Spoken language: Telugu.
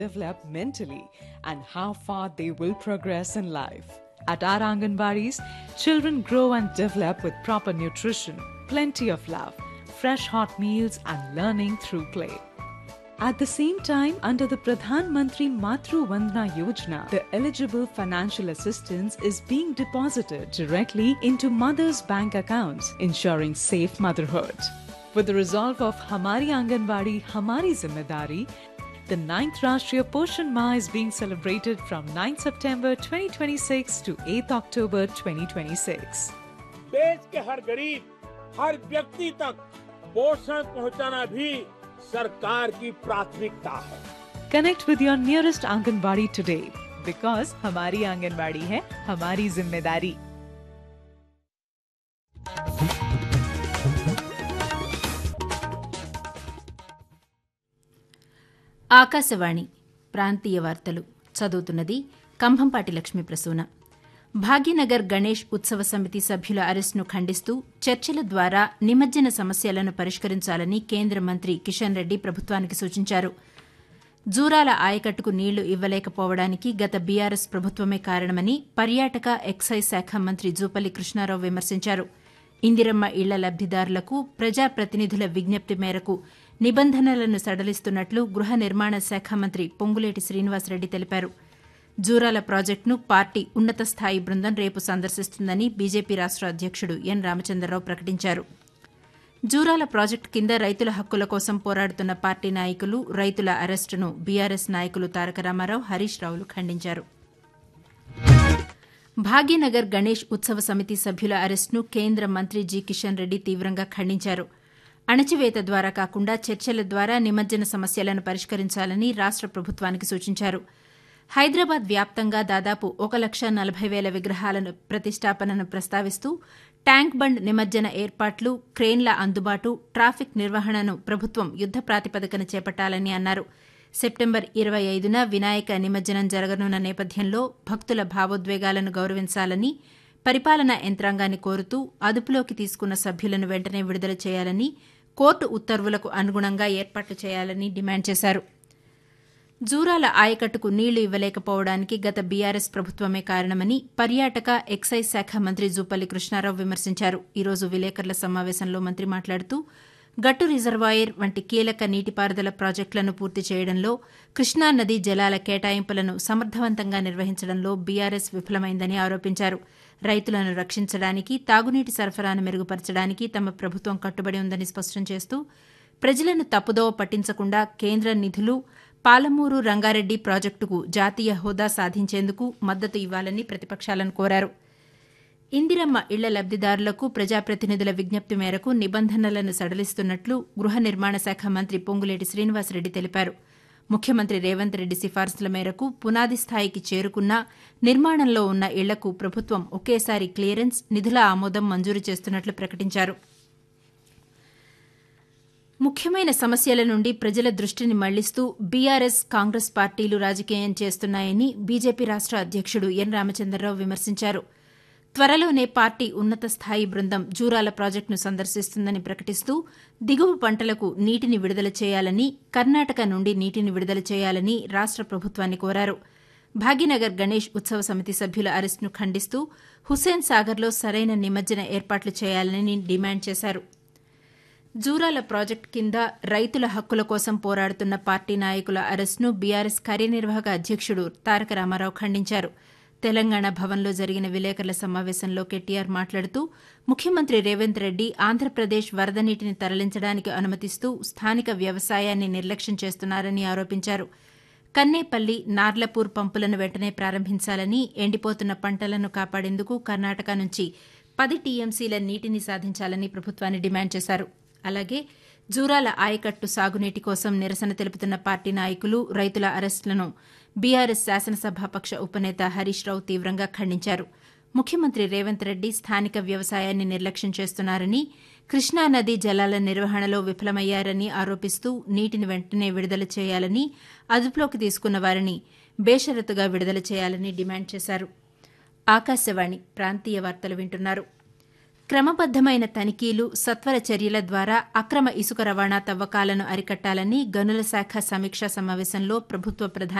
develop mentally and how far they will progress in life. At our Anganwadis, children grow and develop with proper nutrition, plenty of love, fresh hot meals, and learning through play. At the same time, under the Pradhan Mantri Matru Vandana Yojana, the eligible financial assistance is being deposited directly into mothers' bank accounts, ensuring safe motherhood. With the resolve of Hamari Anganwadi, Hamari Zimmedari, the 9th Rashtriya Poshan Ma is being celebrated from 9 September 2026 to 8 October 2026. देश के हर गरीब हर व्यक्ति तक पोषण पहुंचाना भी सरकार की प्राथमिकता है Connect with your nearest Anganwadi today because Hamari Anganwadi hai Hamari Zimmedari. Akashvani ప్రాంతీయ వార్తలు చదువుతున్నది కంభంపాటి లక్ష్మీ ప్రసూన భాగ్యనగర్ గణేష్ ఉత్సవ సమితి సభ్యుల అరెస్టును ఖండిస్తూ చర్చల ద్వారా నిమజ్జన సమస్యలను పరిష్కరించాలని కేంద్ర మంత్రి కిషన్ రెడ్డి ప్రభుత్వానికి సూచించారు జూరాల ఆయకట్టుకు నీళ్లు ఇవ్వలేకపోవడానికి గత బీఆర్ఎస్ ప్రభుత్వమే కారణమని పర్యాటక ఎక్సైజ్ శాఖ మంత్రి జూపల్లి కృష్ణారావు విమర్శించారు ఇందిరమ్మ ఇళ్ల లబ్దిదారులకు ప్రజాప్రతినిధుల విజ్ఞప్తి మేరకు నిబంధనలను సడలిస్తున్నట్లు గృహ నిర్మాణ శాఖ మంత్రి పొంగులేటి శ్రీనివాసరెడ్డి తెలిపారు జూరాల ప్రాజెక్టును పార్టీ ఉన్నత స్థాయి బృందం రేపు సందర్శిస్తుందని బీజేపీ రాష్ట అధ్యక్షుడు ఎన్ రామచంద్రరావు ప్రకటించారు జూరాల ప్రాజెక్టు కింద రైతుల హక్కుల కోసం పోరాడుతున్న పార్టీ నాయకులు రైతుల అరెస్టును బీఆర్ఎస్ నాయకులు తారక రామారావు హరీష్ రావులు ఖండించారు భాగ్యనగర్ గణేష్ ఉత్సవ సమితి సభ్యుల అరెస్టును కేంద్ర మంత్రి జి కిషన్ రెడ్డి తీవ్రంగా ఖండించారు అణచివేత ద్వారా కాకుండా చర్చల ద్వారా నిమజ్జన సమస్యలను పరిష్కరించాలని రాష్ట ప్రభుత్వానికి సూచించారు హైదరాబాద్ వ్యాప్తంగా దాదాపు ఒక లక్ష నలభై వేల విగ్రహాలను ప్రతిష్టాపనను ప్రస్తావిస్తూ ట్యాంక్ బండ్ నిమజ్జన ఏర్పాట్లు క్రేన్ల అందుబాటు ట్రాఫిక్ నిర్వహణను ప్రభుత్వం యుద్ద ప్రాతిపదికన చేపట్టాలని అన్నారు సెప్టెంబర్ ఇరవై ఐదున వినాయక నిమజ్జనం జరగనున్న నేపథ్యంలో భక్తుల భావోద్వేగాలను గౌరవించాలని పరిపాలనా యంత్రాంగాన్ని కోరుతూ అదుపులోకి తీసుకున్న సభ్యులను వెంటనే విడుదల చేయాలని కోర్టు ఉత్తర్వులకు అనుగుణంగా ఏర్పాట్లు చేయాలని డిమాండ్ చేశారు జూరాల ఆయకట్టుకు నీళ్లు ఇవ్వలేకపోవడానికి గత బీఆర్ఎస్ ప్రభుత్వమే కారణమని పర్యాటక ఎక్సైజ్ శాఖ మంత్రి జూపల్లి కృష్ణారావు విమర్శించారు ఈరోజు విలేకరుల సమావేశంలో మంత్రి మాట్లాడుతూ గట్టు రిజర్వాయర్ వంటి కీలక నీటిపారుదల ప్రాజెక్టులను పూర్తి చేయడంలో కృష్ణానదీ జలాల కేటాయింపులను సమర్థవంతంగా నిర్వహించడంలో బీఆర్ఎస్ విఫలమైందని ఆరోపించారు రైతులను రక్షించడానికి తాగునీటి సరఫరాను మెరుగుపరచడానికి తమ ప్రభుత్వం కట్టుబడి ఉందని స్పష్టం చేస్తూ ప్రజలను తప్పుదోవ పట్టించకుండా కేంద్ర నిధులు పాలమూరు రంగారెడ్డి ప్రాజెక్టుకు జాతీయ హోదా సాధించేందుకు మద్దతు ఇవ్వాలని ప్రతిపక్షాలను కోరారు ఇందిరమ్మ ఇళ్ల లబ్దిదారులకు ప్రజాప్రతినిధుల విజ్ఞప్తి మేరకు నిబంధనలను సడలిస్తున్నట్లు గృహ నిర్మాణ శాఖ మంత్రి పొంగులేటి శ్రీనివాసరెడ్డి తెలిపారు ముఖ్యమంత్రి రేవంత్ రెడ్డి సిఫార్సుల మేరకు పునాది స్థాయికి చేరుకున్న నిర్మాణంలో ఉన్న ఇళ్లకు ప్రభుత్వం ఒకేసారి క్లియరెన్స్ నిధుల ఆమోదం మంజూరు చేస్తున్నట్లు ప్రకటించారు ముఖ్యమైన సమస్యల నుండి ప్రజల దృష్టిని మళ్లిస్తూ బీఆర్ఎస్ కాంగ్రెస్ పార్టీలు రాజకీయం చేస్తున్నాయని బీజేపీ రాష్ట అధ్యక్షుడు ఎన్ రామచంద్రరావు విమర్శించారు త్వరలోనే పార్టీ ఉన్నత స్థాయి బృందం జూరాల ప్రాజెక్టును సందర్శిస్తుందని ప్రకటిస్తూ దిగువ పంటలకు నీటిని విడుదల చేయాలని కర్ణాటక నుండి నీటిని విడుదల చేయాలని రాష్ట ప్రభుత్వాన్ని కోరారు భాగ్యనగర్ గణేష్ ఉత్సవ సమితి సభ్యుల అరెస్టును ఖండిస్తూ హుస్సేన్ సాగర్లో సరైన నిమజ్జన ఏర్పాట్లు చేయాలని డిమాండ్ చేశారు జూరాల ప్రాజెక్టు కింద రైతుల హక్కుల కోసం పోరాడుతున్న పార్టీ నాయకుల అరెస్టును బీఆర్ఎస్ కార్యనిర్వాహక అధ్యక్షుడు తారక రామారావు ఖండించారు తెలంగాణ భవన్లో జరిగిన విలేకరుల సమావేశంలో కెటీఆర్ మాట్లాడుతూ ముఖ్యమంత్రి రేవంత్ రెడ్డి ఆంధ్రప్రదేశ్ వరద నీటిని తరలించడానికి అనుమతిస్తూ స్థానిక వ్యవసాయాన్ని నిర్లక్ష్యం చేస్తున్నారని ఆరోపించారు కన్నేపల్లి నార్లపూర్ పంపులను వెంటనే ప్రారంభించాలని ఎండిపోతున్న పంటలను కాపాడేందుకు కర్ణాటక నుంచి పది టీఎంసీల నీటిని సాధించాలని ప్రభుత్వాన్ని డిమాండ్ చేశారు అలాగే జూరాల ఆయకట్టు సాగునీటి కోసం నిరసన తెలుపుతున్న పార్టీ నాయకులు రైతుల అరెస్టులను బీఆర్ఎస్ శాసనసభాపక్ష ఉపనేత హరీష్ రావు తీవ్రంగా ఖండించారు ముఖ్యమంత్రి రేవంత్ రెడ్డి స్థానిక వ్యవసాయాన్ని నిర్లక్ష్యం చేస్తున్నారని కృష్ణానదీ జలాల నిర్వహణలో విఫలమయ్యారని ఆరోపిస్తూ నీటిని వెంటనే విడుదల చేయాలని అదుపులోకి తీసుకున్న వారిని బేషరతుగా విడుదల చేయాలని డిమాండ్ చేశారు ఆకాశవాణి ప్రాంతీయ వార్తలు వింటున్నారు క్రమబద్దమైన తనిఖీలు సత్వర చర్యల ద్వారా అక్రమ ఇసుక రవాణా తవ్వకాలను అరికట్టాలని గనుల శాఖ సమీక్షా సమావేశంలో ప్రభుత్వ ప్రధాన